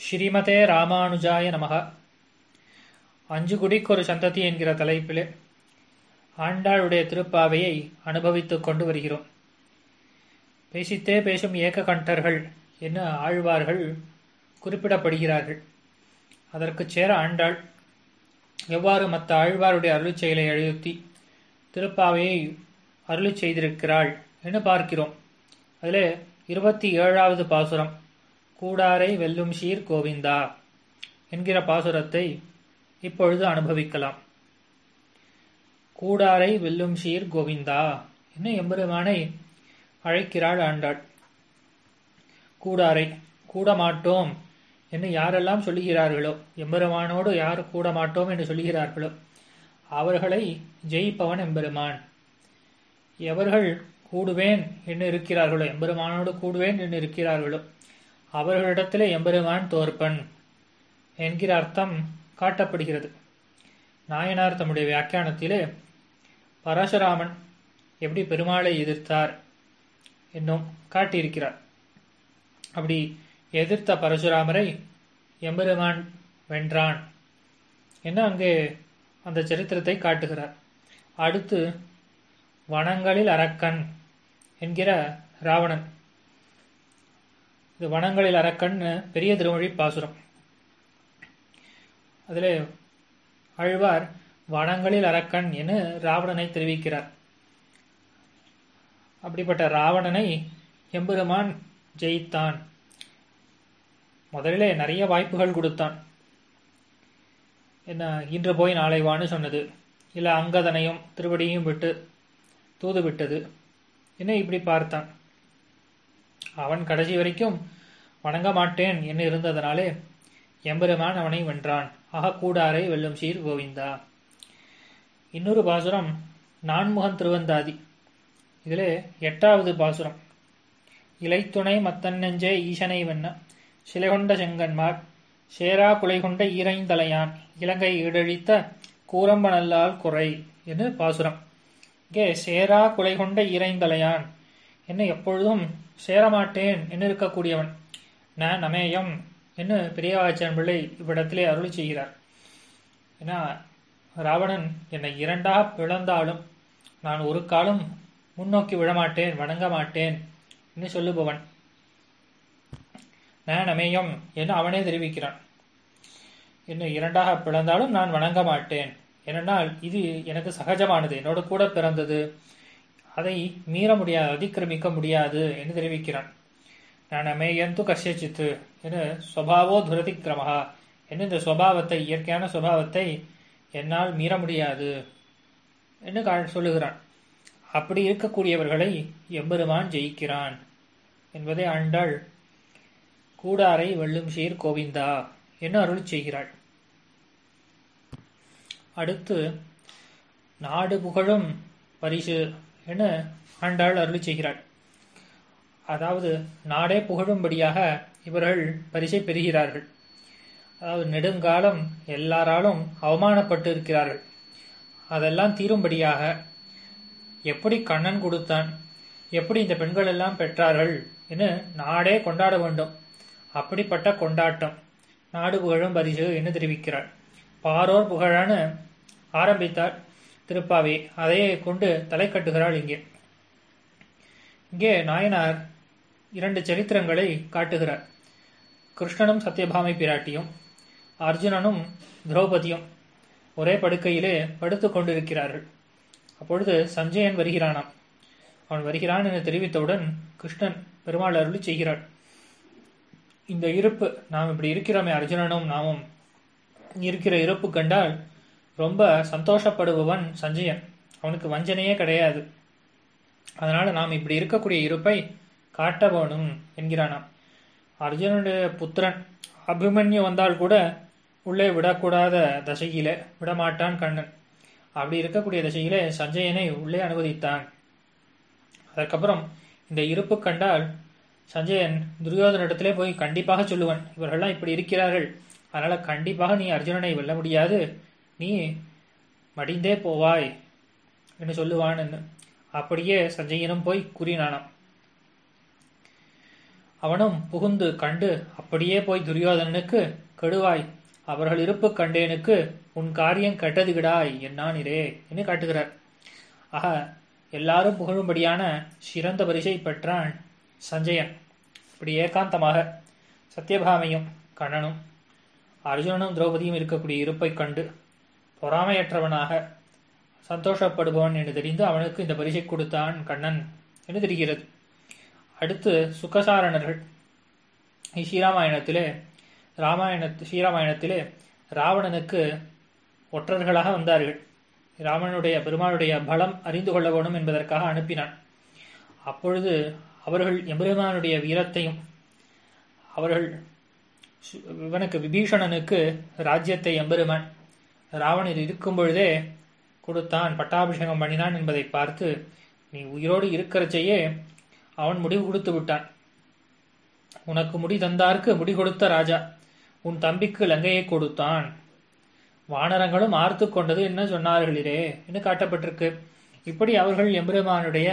ஸ்ரீமதே ராமானுஜாய நமக அஞ்சு குடிக்கொரு சந்ததி என்கிற தலைப்பிலே ஆண்டாளுடைய திருப்பாவையை அனுபவித்துக் கொண்டு வருகிறோம் பேசித்தே பேசும் ஏக கண்டர்கள் என்ன ஆழ்வார்கள் குறிப்பிடப்படுகிறார்கள் அதற்குச் சேர ஆண்டாள் எவ்வாறு மற்ற ஆழ்வாருடைய அருளிச் செயலை எழுத்தி திருப்பாவையை அருளிச் செய்திருக்கிறாள் என்று பார்க்கிறோம் அதிலே இருபத்தி ஏழாவது பாசுரம் கூடாரை வெல்லும் ஷீர் கோவிந்தா என்கிற பாசுரத்தை இப்பொழுது அனுபவிக்கலாம் கூடாரை வெல்லும் ஷீர் கோவிந்தா என்ன எம்பெருமானை அழைக்கிறாள் ஆண்டாள் கூடாரை கூட மாட்டோம் என்று யாரெல்லாம் சொல்லுகிறார்களோ எம்பெருமானோடு யார் கூட மாட்டோம் என்று சொல்லுகிறார்களோ அவர்களை ஜெயிப்பவன் எம்பெருமான் எவர்கள் கூடுவேன் என்று இருக்கிறார்களோ எம்பெருமானோடு கூடுவேன் என்று இருக்கிறார்களோ அவர்களிடத்திலே எம்பெருமான் தோற்பன் என்கிற அர்த்தம் காட்டப்படுகிறது நாயனார் தம்முடைய வியாக்கியானத்திலே பரசுராமன் எப்படி பெருமாளை எதிர்த்தார் என்னும் காட்டியிருக்கிறார் அப்படி எதிர்த்த பரசுராமரை எம்பெருமான் வென்றான் என்ன அங்கே அந்த சரித்திரத்தை காட்டுகிறார் அடுத்து வனங்களில் அரக்கன் என்கிற ராவணன் இது வனங்களில் அரக்கன் பெரிய திருமொழி பாசுரம் அதில் அழ்வார் வனங்களில் அரக்கன் என ராவணனை தெரிவிக்கிறார் அப்படிப்பட்ட ராவணனை எம்பெருமான் ஜெயித்தான் முதலிலே நிறைய வாய்ப்புகள் கொடுத்தான் என்ன இன்று போய் நாளை வான்னு சொன்னது இல்லை அங்கதனையும் திருவடியும் விட்டு தூது விட்டது என்ன இப்படி பார்த்தான் அவன் கடைசி வரைக்கும் வணங்க மாட்டேன் என்று இருந்ததனாலே எம்பெருமான் அவனை வென்றான் ஆக கூடாரை வெல்லும் சீர் கோவிந்தா இன்னொரு பாசுரம் நான்முகன் திருவந்தாதி இதிலே எட்டாவது பாசுரம் இலைத்துணை மத்தன் நெஞ்சே ஈசனை வெண்ண சிலை கொண்ட செங்கன்மார் சேரா குலை கொண்ட ஈரைந்தலையான் இலங்கை ஈடழித்த கூரம்ப நல்லால் குறை என்று பாசுரம் இங்கே சேரா குலை கொண்ட ஈரைந்தலையான் என்ன எப்பொழுதும் சேரமாட்டேன் என்று இருக்கக்கூடியவன் ந நமேயம் என்று பெரியவாச்சன் பிள்ளை இவ்விடத்திலே அருளி செய்கிறார் ஏன்னா ராவணன் என்னை இரண்டாக பிளந்தாலும் நான் ஒரு காலம் முன்னோக்கி விழமாட்டேன் வணங்க மாட்டேன் என்று சொல்லுபவன் நமேயம் என்று அவனே தெரிவிக்கிறான் இன்னும் இரண்டாக பிளந்தாலும் நான் வணங்க மாட்டேன் ஏனென்றால் இது எனக்கு சகஜமானது என்னோட கூட பிறந்தது அதை மீற முடியாது அதிக்கிரமிக்க முடியாது என்று தெரிவிக்கிறான் நான் அமேயந்து கஷ்யச்சித்து என்று ஸ்வபாவோ துரதிக்கிரமஹா என்று இந்த சுவாவத்தை இயற்கையான சுவாவத்தை என்னால் மீற முடியாது என்று சொல்லுகிறான் அப்படி இருக்கக்கூடியவர்களை எம்பெருமான் ஜெயிக்கிறான் என்பதை ஆண்டாள் கூடாரை வெல்லும் ஷீர் கோவிந்தா என்று அருள் செய்கிறாள் அடுத்து நாடு புகழும் பரிசு என ஆண்டாள் அருள் செய்கிறாள் அதாவது நாடே புகழும்படியாக இவர்கள் பரிசை பெறுகிறார்கள் அதாவது நெடுங்காலம் எல்லாராலும் அவமானப்பட்டு இருக்கிறார்கள் அதெல்லாம் தீரும்படியாக எப்படி கண்ணன் கொடுத்தான் எப்படி இந்த பெண்கள் எல்லாம் பெற்றார்கள் என நாடே கொண்டாட வேண்டும் அப்படிப்பட்ட கொண்டாட்டம் நாடு புகழும் பரிசு என்று தெரிவிக்கிறார் பாரோர் புகழான ஆரம்பித்தார் திருப்பாவே அதையே கொண்டு தலை கட்டுகிறாள் இங்கே இங்கே நாயனார் இரண்டு சரித்திரங்களை காட்டுகிறார் கிருஷ்ணனும் சத்யபாமை பிராட்டியும் அர்ஜுனனும் திரௌபதியும் ஒரே படுக்கையிலே படுத்து கொண்டிருக்கிறார்கள் அப்பொழுது சஞ்சயன் வருகிறானாம் அவன் வருகிறான் என தெரிவித்தவுடன் கிருஷ்ணன் பெருமாள் அருளி செய்கிறாள் இந்த இருப்பு நாம் இப்படி இருக்கிறோமே அர்ஜுனனும் நாமும் இருக்கிற இருப்பு கண்டால் ரொம்ப சந்தோஷப்படுபவன் சஞ்சயன் அவனுக்கு வஞ்சனையே கிடையாது அதனால நாம் இப்படி இருக்கக்கூடிய இருப்பை காட்ட வேணும் என்கிறானாம் அர்ஜுனுடைய புத்திரன் அபிமன்யு வந்தால் கூட உள்ளே விடக்கூடாத தசையில விடமாட்டான் கண்ணன் அப்படி இருக்கக்கூடிய தசையிலே சஞ்சயனை உள்ளே அனுமதித்தான் அதற்கப்புறம் இந்த இருப்பு கண்டால் சஞ்சயன் துரியோதனிடத்திலே போய் கண்டிப்பாக சொல்லுவன் இவர்கள்லாம் இப்படி இருக்கிறார்கள் அதனால கண்டிப்பாக நீ அர்ஜுனனை வெல்ல முடியாது நீ மடிந்தே போவாய் என்று சொல்லுவான் அப்படியே சஞ்சயனும் போய் கூறினானாம் அவனும் புகுந்து கண்டு அப்படியே போய் துரியோதனனுக்கு கெடுவாய் அவர்கள் இருப்பு கண்டேனுக்கு உன் காரியம் கெட்டது விடாய் என்னானிரே என்று காட்டுகிறார் ஆக எல்லாரும் புகழும்படியான சிறந்த பரிசை பெற்றான் சஞ்சயன் இப்படி ஏகாந்தமாக சத்யபாமையும் கண்ணனும் அர்ஜுனனும் திரௌபதியும் இருக்கக்கூடிய இருப்பை கண்டு பொறாமையற்றவனாக சந்தோஷப்படுபவன் என்று தெரிந்து அவனுக்கு இந்த பரிசை கொடுத்தான் கண்ணன் என்று தெரிகிறது அடுத்து சுக்கசாரணர்கள் ஸ்ரீராமாயணத்திலே ராமாயண ஸ்ரீராமாயணத்திலே ராவணனுக்கு ஒற்றர்களாக வந்தார்கள் ராமனுடைய பெருமாளுடைய பலம் அறிந்து கொள்ள வேணும் என்பதற்காக அனுப்பினான் அப்பொழுது அவர்கள் எம்பெருமானுடைய வீரத்தையும் அவர்கள் இவனுக்கு விபீஷணனுக்கு ராஜ்யத்தை எம்பெருமான் ராவணர் இருக்கும் பொழுதே கொடுத்தான் பட்டாபிஷேகம் பண்ணினான் என்பதை பார்த்து நீ உயிரோடு இருக்கிறச்சையே அவன் முடிவு கொடுத்து விட்டான் உனக்கு முடி தந்தார்க்கு முடி கொடுத்த ராஜா உன் தம்பிக்கு லங்கையை கொடுத்தான் வானரங்களும் ஆர்த்து கொண்டது என்ன சொன்னார்களே என்று காட்டப்பட்டிருக்கு இப்படி அவர்கள் எம்பெருமானுடைய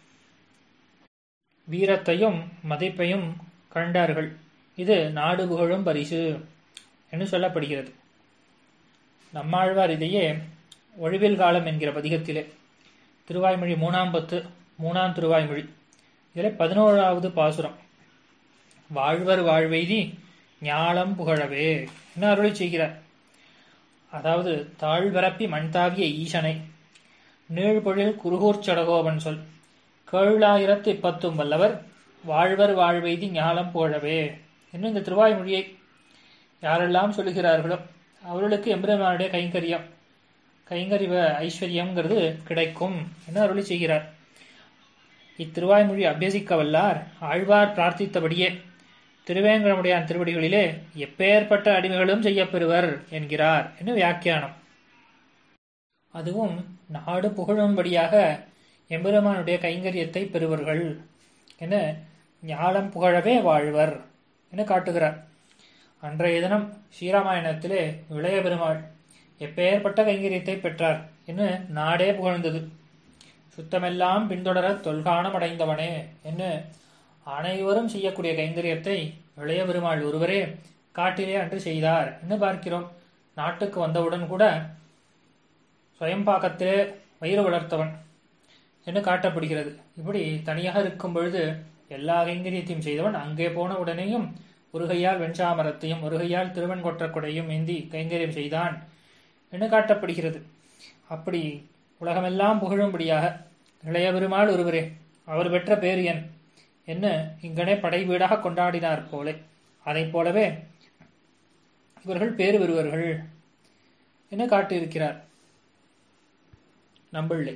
வீரத்தையும் மதிப்பையும் கண்டார்கள் இது நாடு புகழும் பரிசு என்று சொல்லப்படுகிறது நம்மாழ்வார் இதையே ஒழிவில் காலம் என்கிற பதிகத்திலே திருவாய்மொழி மூணாம் பத்து மூணாம் திருவாய்மொழி இதில் பதினோராவது பாசுரம் வாழ்வர் வாழ்வெய்தி ஞாலம் புகழவே என்ன அருளை செய்கிறார் அதாவது தாழ்வரப்பி மண்தாவிய ஈசனை நீழ்பொழில் குருகூர் சடகோபன் சொல் கேழாயிரத்து இப்பத்தும் வல்லவர் வாழ்வர் வாழ்வெய்தி ஞாலம் புகழவே இன்னும் இந்த திருவாய்மொழியை யாரெல்லாம் சொல்லுகிறார்களோ அவர்களுக்கு எம்பெருமானுடைய கைங்கரியம் கைங்கரிவ ஐஸ்வர்யம்ங்கிறது கிடைக்கும் என்று அருளி செய்கிறார் இத்திருவாய்மொழி அபியசிக்க வல்லார் ஆழ்வார் பிரார்த்தித்தபடியே திருவேங்கடமுடையான் திருவடிகளிலே எப்பேற்பட்ட அடிமைகளும் செய்யப்பெறுவர் என்கிறார் என்று வியாக்கியானம் அதுவும் நாடு புகழும்படியாக எம்பெருமானுடைய கைங்கரியத்தை பெறுவர்கள் என ஞானம் புகழவே வாழ்வர் என காட்டுகிறார் அன்றைய தினம் ஸ்ரீராமாயணத்திலே இளைய பெருமாள் எப்பேற்பட்ட கைங்கரியத்தை பெற்றார் என்று நாடே புகழ்ந்தது சுத்தமெல்லாம் பின்தொடர தொல்காணம் அடைந்தவனே என்று அனைவரும் செய்யக்கூடிய கைங்கரியத்தை இளைய பெருமாள் ஒருவரே காட்டிலே அன்று செய்தார் என்று பார்க்கிறோம் நாட்டுக்கு வந்தவுடன் கூட சுயம்பாக்கத்திலே வயிறு வளர்த்தவன் என்று காட்டப்படுகிறது இப்படி தனியாக இருக்கும் பொழுது எல்லா கைங்கரியத்தையும் செய்தவன் அங்கே போன உடனேயும் ஒரு கையால் வெஞ்சாமரத்தையும் ஒரு கையால் திருவன்கொற்ற கொடையும் ஏந்தி கைங்கரியம் செய்தான் என்று காட்டப்படுகிறது அப்படி உலகமெல்லாம் புகழும்படியாக இளைய பெருமாள் ஒருவரே அவர் பெற்ற பேர் என் என்ன இங்கனே படை வீடாக கொண்டாடினார் போலே அதை போலவே இவர்கள் பேறு பெறுவர்கள் என காட்டியிருக்கிறார் நம்பிள்ளை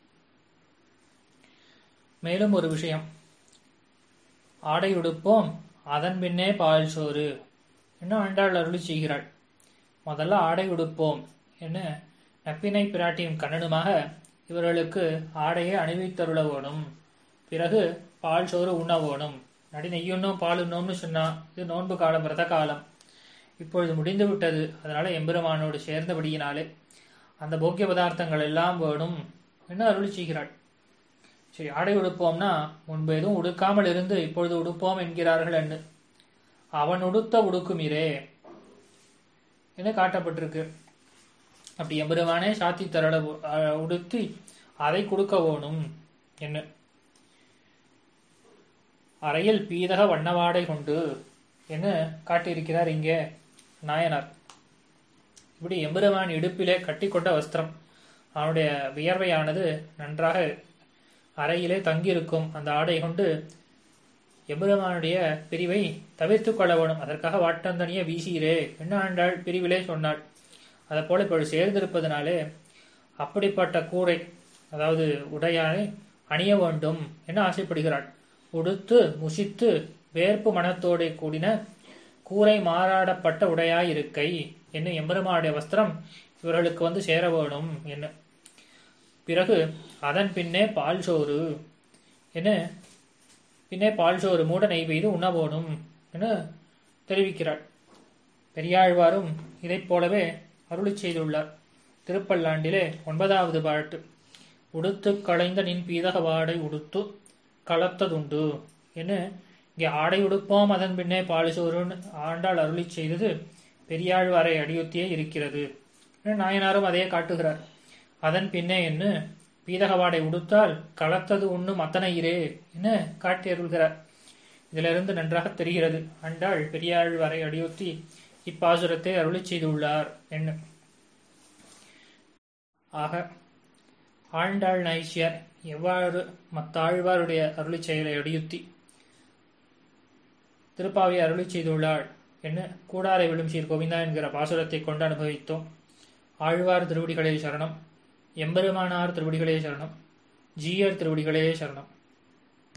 மேலும் ஒரு விஷயம் ஆடை உடுப்போம் அதன் பின்னே பால் சோறு என்ன ஆண்டாள் அருளி செய்கிறாள் முதல்ல ஆடை உடுப்போம் என்ன நப்பினை பிராட்டியும் கண்ணனுமாக இவர்களுக்கு ஆடையை அணிவித்தருள வேணும் பிறகு பால் சோறு உண்ண வேணும் நடி நெய்யுண்ணும் பால் உண்ணோம்னு சொன்னா இது நோன்பு காலம் விரத காலம் இப்பொழுது முடிந்து விட்டது அதனால எம்பெருமானோடு சேர்ந்தபடியினாலே அந்த போக்கிய பதார்த்தங்கள் எல்லாம் வேணும் என்று அருளி செய்கிறாள் சரி ஆடை உடுப்போம்னா முன்பு எதுவும் உடுக்காமல் இருந்து இப்பொழுது உடுப்போம் என்கிறார்கள் என்று அவன் உடுத்த உடுக்குமிரே என காட்டப்பட்டிருக்கு அப்படி எம்பெருமானே சாத்தி தரட உடுத்தி அதை கொடுக்க வேணும் என்ன அறையில் பீதக வண்ணவாடை கொண்டு என்ன காட்டியிருக்கிறார் இங்கே நாயனார் இப்படி எம்பெருமான் இடுப்பிலே கட்டிக்கொண்ட வஸ்திரம் அவனுடைய வியர்வையானது நன்றாக அறையிலே தங்கியிருக்கும் அந்த ஆடை கொண்டு எம்பெருமானுடைய பிரிவை தவிர்த்து கொள்ள வேணும் அதற்காக வாட்டந்தனிய வீசியிரே என்ன ஆண்டாள் பிரிவிலே சொன்னாள் அதை போல இப்பொழுது சேர்ந்திருப்பதனாலே அப்படிப்பட்ட கூரை அதாவது உடையானை அணிய வேண்டும் என ஆசைப்படுகிறாள் உடுத்து முசித்து வேர்ப்பு மனத்தோடு கூடின கூரை மாறாடப்பட்ட உடையாய் இருக்கை என்ன எம்பெருமானுடைய வஸ்திரம் இவர்களுக்கு வந்து சேர வேணும் என்ன பிறகு அதன் பின்னே பால் சோறு என பின்னே பால் சோறு மூட நெய் பெய்து உண்ண வேணும் என தெரிவிக்கிறாள் பெரியாழ்வாரும் இதைப் போலவே அருளி செய்துள்ளார் திருப்பல்லாண்டிலே ஒன்பதாவது பாட்டு உடுத்து களைந்த நின் பீதக வாடை உடுத்து கலத்ததுண்டு என இங்கே ஆடை உடுப்போம் அதன் பின்னே பாலிசோறுன்னு ஆண்டாள் அருளி செய்தது பெரியாழ்வாரை அடியொத்தியே இருக்கிறது நாயனாரும் அதையே காட்டுகிறார் அதன் பின்னே என்ன பீதகவாடை உடுத்தால் களத்தது உண்ணும் அத்தனை இரே என காட்டி அருள்கிறார் இதிலிருந்து நன்றாக தெரிகிறது ஆண்டாள் பெரியாழ்வாரை அடியொத்தி இப்பாசுரத்தை அருளி செய்துள்ளார் என்ன ஆக ஆண்டாள் நைசியர் எவ்வாறு மத்தாழ்வாருடைய அருளி செயலை அடியுத்தி திருப்பாவை அருளி செய்துள்ளாள் என்ன கூடாரை விழும் சீர் கோவிந்தா என்கிற பாசுரத்தை கொண்டு அனுபவித்தோம் ஆழ்வார் திருவடிகளே சரணம் எம்பெருமானார் திருவடிகளே சரணம் ஜீயர் திருவடிகளே சரணம்